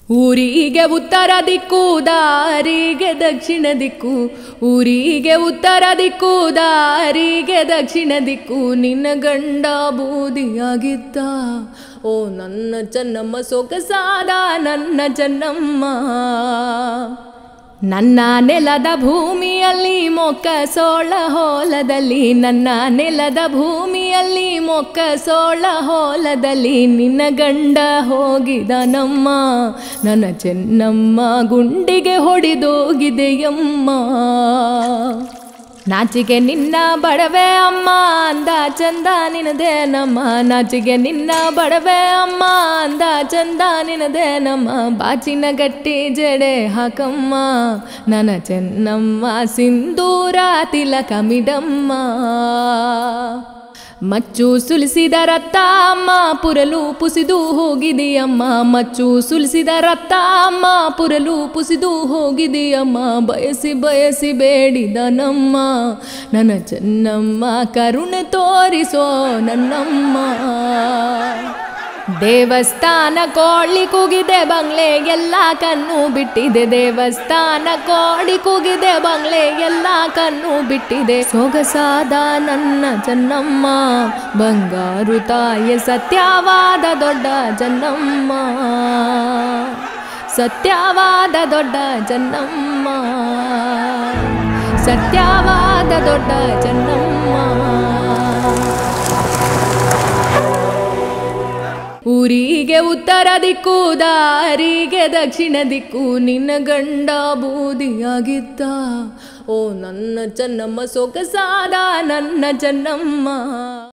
ಊರಿಗೆ ಉತ್ತರ ದಿಕ್ಕು ದಾರಿಗೆ ದಕ್ಷಿಣ ದಿಕ್ಕು ಊರಿಗೆ ಉತ್ತರ ದಿಕ್ಕು ದಾರಿಗೆ ದಕ್ಷಿಣ ದಿಕ್ಕು ನಿನ್ನ ಗಂಡ ಬೂದಿಯಾಗಿದ್ದ ಓ ನನ್ನ ಚೆನ್ನಮ್ಮ ಸೊಗಸಾದ ನನ್ನ ಚೆನ್ನಮ್ಮ ನನ್ನ ನೆಲದ ಭೂಮಿಯಲ್ಲಿ ಮೊಕ್ಕ ಸೋಳ ಹೊಲದಲ್ಲಿ ನನ್ನ ನೆಲದ ಭೂಮಿಯಲ್ಲಿ ಮೊಕ್ಕ ಸೋಳ ಹೊಲದಲ್ಲಿ ನಿನ್ನ ಗಂಡ ಹೋಗಿದನಮ್ಮ ನನ್ನ ಚೆನ್ನಮ್ಮ ಗುಂಡಿಗೆ ಹೊಡೆದೋಗಿದೆಯಮ್ಮ ನಾಚಿಗೆ ನಿನ್ನ ಬಡವೆ ಅಮ್ಮ ಅಂದ ಚಂದ ನಿನದೆ ನಮ್ಮ ನಾಚಿಗೆ ನಿನ್ನ ಬಡವೆ ಅಮ್ಮ ಅಂದ ಚಂದ ನಿನದೆ ನಮ್ಮ ಬಾಚಿನ ಗಟ್ಟಿ ಜಡೆ ಹಾಕಮ್ಮ ನನ್ನ ಚೆನ್ನಮ್ಮ ಸಿಂಧೂರ ತಿಲಕ ಮಿಡಮ್ಮ ಮಚ್ಚು ಸುಲಿಸಿದ ರತ್ತ ಅಮ್ಮ ಪುರಲು ಪುಸಿದು ಹೋಗಿದೆಯಮ್ಮ ಮಚ್ಚು ಸುಲಿಸಿದ ರತ್ತ ಅಮ್ಮ ಪುರಲು ಪುಸಿದು ಹೋಗಿದೆಯಮ್ಮ ಬಯಸಿ ಬಯಸಿ ಬೇಡಿದ ನಮ್ಮ ನನ್ನ ಚೆನ್ನಮ್ಮ ಕರುಣೆ ತೋರಿಸೋ ನನ್ನಮ್ಮ ದೇವಸ್ಥಾನ ಕೋಳಿ ಕೂಗಿದೆ ಬಂಗ್ಲೆ ಎಲ್ಲ ಕಣ್ಣು ಬಿಟ್ಟಿದೆ ದೇವಸ್ಥಾನ ಕೋಳಿ ಕೂಗಿದೆ ಬಂಗ್ಲೆ ಎಲ್ಲ ಕಣ್ಣು ಬಿಟ್ಟಿದೆ ಸೊಗಸಾದ ನನ್ನ ಚೆನ್ನಮ್ಮ ಬಂಗಾರು ತಾಯಿ ಸತ್ಯವಾದ ದೊಡ್ಡ ಚೆನ್ನಮ್ಮ ಸತ್ಯವಾದ ದೊಡ್ಡ ಚೆನ್ನಮ್ಮ ಸತ್ಯವಾದ ದೊಡ್ಡ ಚೆನ್ನಮ್ಮ ಊರಿಗೆ ಉತ್ತರ ದಿಕ್ಕು ದಾರಿಗೆ ದಕ್ಷಿಣ ದಿಕ್ಕು ನಿನ್ನ ಗಂಡ ಬೂದಿಯಾಗಿದ್ದ ಓ ನನ್ನ ಚೆನ್ನಮ್ಮ ಸೊಗಸಾದ ನನ್ನ ಚೆನ್ನಮ್ಮ